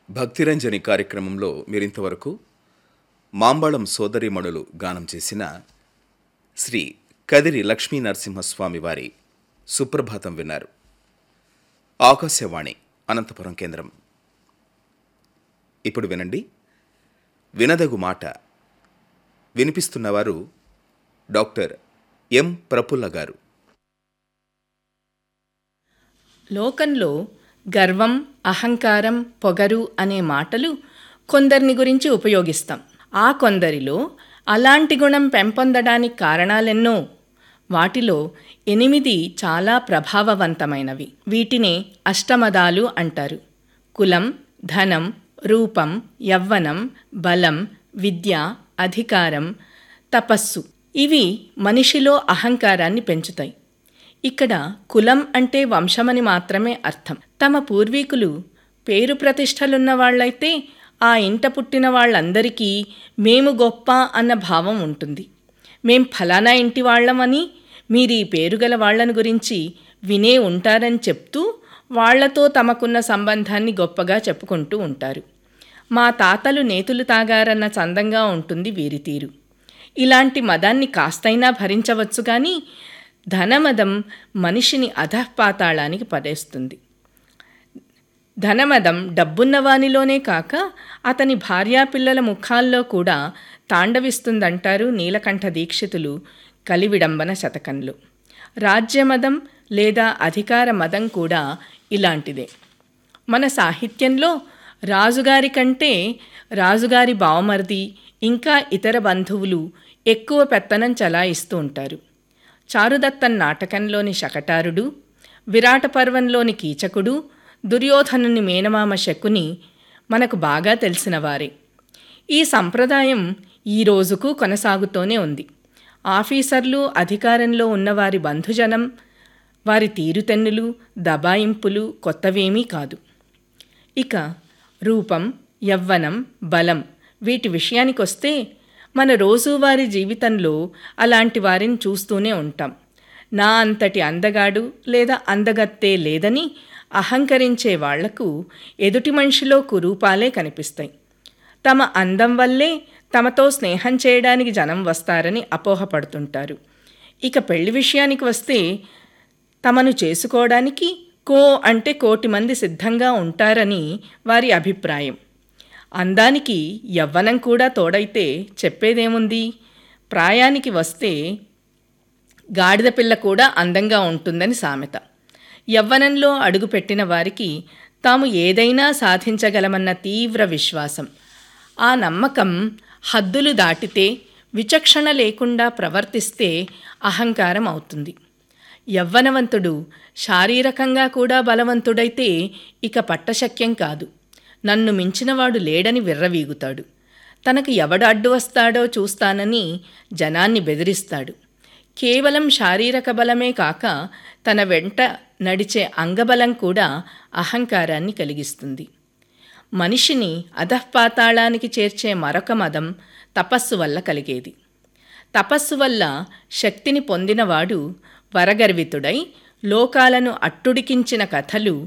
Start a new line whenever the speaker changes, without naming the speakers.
భక్తిరంజని కార్యక్రమంలో మీరింతవరకు మాంబళం సోదరీమణులు గానం చేసిన శ్రీ కదిరి లక్ష్మీ నరసింహస్వామి వారి సుప్రభాతం విన్నారు ఆకాశవాణి అనంతపురం కేంద్రం ఇప్పుడు వినండి వినదగు మాట వినిపిస్తున్నవారు డాక్టర్ ఎం ప్రఫుల్ల గారు
లోకంలో గర్వం అహంకారం పొగరు అనే మాటలు కొందరిని గురించి ఉపయోగిస్తాం ఆ కొందరిలో అలాంటి గుణం పెంపొందడానికి కారణాలెన్నో వాటిలో ఎనిమిది చాలా ప్రభావవంతమైనవి వీటినే అష్టమదాలు అంటారు కులం ధనం రూపం యవ్వనం బలం విద్య అధికారం తపస్సు ఇవి మనిషిలో అహంకారాన్ని పెంచుతాయి ఇక్కడ కులం అంటే వంశమని మాత్రమే అర్థం తమ పూర్వీకులు పేరు ప్రతిష్టలున్న వాళ్ళైతే ఆ ఇంట పుట్టిన వాళ్ళందరికీ మేము గొప్ప అన్న భావం ఉంటుంది మేం ఫలానా ఇంటి వాళ్ళమని మీరు ఈ పేరు గల వాళ్ళని గురించి వినే ఉంటారని చెప్తూ వాళ్లతో తమకున్న సంబంధాన్ని గొప్పగా చెప్పుకుంటూ ఉంటారు మా తాతలు నేతులు తాగారన్న చందంగా ఉంటుంది వీరి తీరు ఇలాంటి మదాన్ని కాస్తైనా భరించవచ్చు కానీ ధనమదం మనిషిని అధఃపాతాళానికి పడేస్తుంది ధనమదం డబ్బున్నవానిలోనే కాక అతని భార్యాపిల్లల ముఖాల్లో కూడా తాండవిస్తుందంటారు నీలకంఠ దీక్షితులు కలివిడంబన శతకంలో రాజ్యమదం లేదా అధికార మదం కూడా ఇలాంటిదే మన సాహిత్యంలో రాజుగారి కంటే రాజుగారి బావమరిది ఇంకా ఇతర బంధువులు ఎక్కువ పెత్తనం చలాయిస్తూ ఉంటారు చారుదత్తన్ నాటకంలోని శకటారుడు విరాట పర్వంలోని కీచకుడు దుర్యోధనుని మేనమామ శకుని మనకు బాగా తెలిసినవారే ఈ సంప్రదాయం ఈ రోజుకు కొనసాగుతూనే ఉంది ఆఫీసర్లు అధికారంలో ఉన్నవారి బంధుజనం వారి తీరుతెన్నులు దబాయింపులు కొత్తవేమీ కాదు ఇక రూపం యవ్వనం బలం వీటి విషయానికొస్తే మన రోజువారీ జీవితంలో అలాంటి వారిని చూస్తూనే ఉంటాం నా అంతటి అందగాడు లేదా అందగత్తే లేదని అహంకరించే వాళ్లకు ఎదుటి మనిషిలో కురూపాలే కనిపిస్తాయి తమ అందం వల్లే తమతో స్నేహం చేయడానికి జనం వస్తారని అపోహపడుతుంటారు ఇక పెళ్లి విషయానికి వస్తే తమను చేసుకోవడానికి కో అంటే కోటి మంది సిద్ధంగా ఉంటారని వారి అభిప్రాయం అందానికి యవ్వనం కూడా తోడైతే చెప్పేదేముంది ప్రాయానికి వస్తే గాడిద పిల్ల కూడా అందంగా ఉంటుందని సామెత యవ్వనంలో అడుగుపెట్టిన వారికి తాము ఏదైనా సాధించగలమన్న తీవ్ర విశ్వాసం ఆ నమ్మకం హద్దులు దాటితే విచక్షణ లేకుండా ప్రవర్తిస్తే అహంకారం అవుతుంది యవ్వనవంతుడు శారీరకంగా కూడా బలవంతుడైతే ఇక పట్టశక్యం కాదు నన్ను మించినవాడు లేడని విర్రవీగుతాడు తనకు ఎవడు అడ్డు వస్తాడో చూస్తానని జనాన్ని బెదిరిస్తాడు కేవలం శారీరక బలమే కాక తన వెంట నడిచే అంగబలం కూడా అహంకారాన్ని కలిగిస్తుంది మనిషిని అధఃపాతాళానికి చేర్చే మరొక మదం తపస్సు వల్ల కలిగేది తపస్సు వల్ల శక్తిని పొందినవాడు వరగర్వితుడై లోకాలను అట్టుడికించిన కథలు